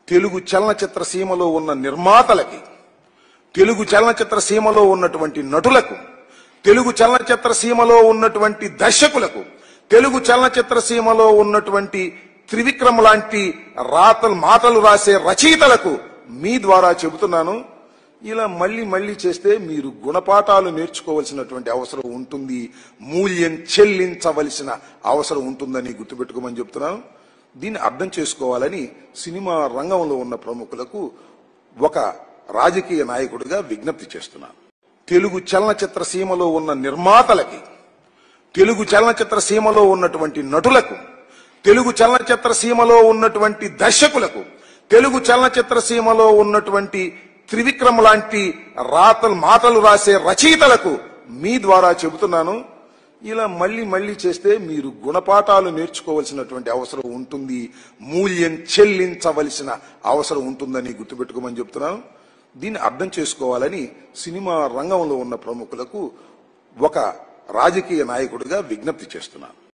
తెలుగు చలనచిత్ర సీమలో ఉన్న నిర్మాతలకి తెలుగు చలనచిత్ర సీమలో ఉన్నటువంటి నటులకు తెలుగు చలనచిత్ర సీమలో ఉన్నటువంటి దర్శకులకు తెలుగు చలనచిత్ర సీమలో ఉన్నటువంటి త్రివిక్రమ్ లాంటి రాతలు మాటలు రాసే రచయితలకు మీ ద్వారా చెబుతున్నాను ఇలా మళ్ళీ మళ్ళీ చేస్తే మీరు గుణపాఠాలు నేర్చుకోవాల్సినటువంటి అవసరం ఉంటుంది మూల్యం చెల్లించవలసిన అవసరం ఉంటుందని గుర్తుపెట్టుకోమని చెప్తున్నాను దీన్ని అర్థం చేసుకోవాలని సినిమా రంగంలో ఉన్న ప్రముఖులకు ఒక రాజకీయ నాయకుడిగా విజ్ఞప్తి చేస్తున్నాను తెలుగు చలనచిత్ర సీమలో ఉన్న నిర్మాతలకి తెలుగు చలనచిత్ర సీమలో ఉన్నటువంటి నటులకు తెలుగు చలనచిత్ర సీమలో ఉన్నటువంటి దర్శకులకు తెలుగు చలనచిత్ర సీమలో ఉన్నటువంటి త్రివిక్రమ్ లాంటి రాతలు మాటలు రాసే రచయితలకు మీ ద్వారా చెబుతున్నాను ఇలా మళ్ళీ మళ్ళీ చేస్తే మీరు గుణపాఠాలు నేర్చుకోవాల్సినటువంటి అవసరం ఉంటుంది మూల్యం చెల్లించవలసిన అవసరం ఉంటుందని గుర్తుపెట్టుకోమని చెప్తున్నాను దీన్ని అర్థం చేసుకోవాలని సినిమా రంగంలో ఉన్న ప్రముఖులకు ఒక రాజకీయ నాయకుడిగా విజ్ఞప్తి చేస్తున్నాను